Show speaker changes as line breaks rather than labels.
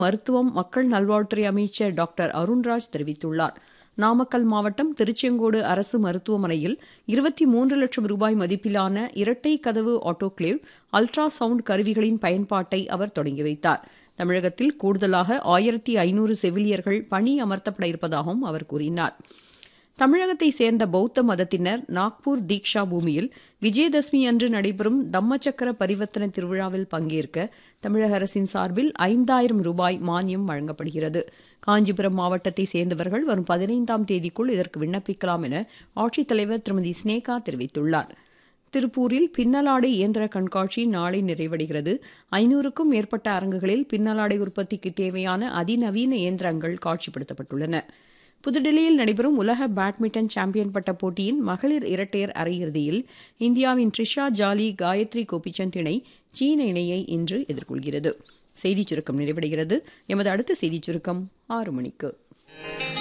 மருத்துவம் மக்கள் நல்வாழ்வுத்துறை அமைச்சர் டாக்டர் அருண்ராஜ் தெரிவித்துள்ளார் நாமக்கல் மாவட்டம் திருச்செங்கோடு அரசு மருத்துவமனையில் இருபத்தி மூன்று லட்சம் ரூபாய் மதிப்பிலான இரட்டை கதவு ஆட்டோகிளேவ் அல்ட்ரா சவுண்ட் கருவிகளின் பயன்பாட்டை அவர் தொடங்கி வைத்தார் தமிழகத்தில் கூடுதலாக ஆயிரத்தி ஐநூறு செவிலியர்கள் பணி அமர்த்தப்பட இருப்பதாகவும் அவர் கூறினார் தமிழகத்தை சேர்ந்த பௌத்த மதத்தினர் நாக்பூர் தீக்ஷா பூமியில் விஜயதசமி அன்று நடைபெறும் தம்மச்சக்கர பரிவர்த்தனை திருவிழாவில் பங்கேற்க தமிழக அரசின் சார்பில் ஐந்தாயிரம் ரூபாய் மானியம் வழங்கப்படுகிறது காஞ்சிபுரம் மாவட்டத்தை சேர்ந்தவர்கள் வரும் பதினைந்தாம் தேதிக்குள் இதற்கு விண்ணப்பிக்கலாம் என ஆட்சித்தலைவர் திருமதி ஸ்னேகா தெரிவித்துள்ளார் திருப்பூரில் பின்னலாடை இயந்திர கண்காட்சி நாளை நிறைவடைகிறது ஐநூறுக்கும் மேற்பட்ட அரங்குகளில் பின்னலாடை உற்பத்திக்கு தேவையான அதிநவீன இயந்திரங்கள் காட்சிப்படுத்தப்பட்டுள்ளன புதுடில்லியில் நடைபெறும் உலக பேட்மிண்டன் சாம்பியன் பட்ட போட்டியின் மகளிர் இரட்டையர் அரையிறுதியில் இந்தியாவின் ட்ரிஷா ஜாலி காயத்ரி கோபிச்சந்த் இணை சீன இணையை இன்று எதிர்கொள்கிறது செய்திச் சுருக்கம் நிறைவடைகிறது எமது அடுத்த செய்திச் சுருக்கம் ஆறு மணிக்கு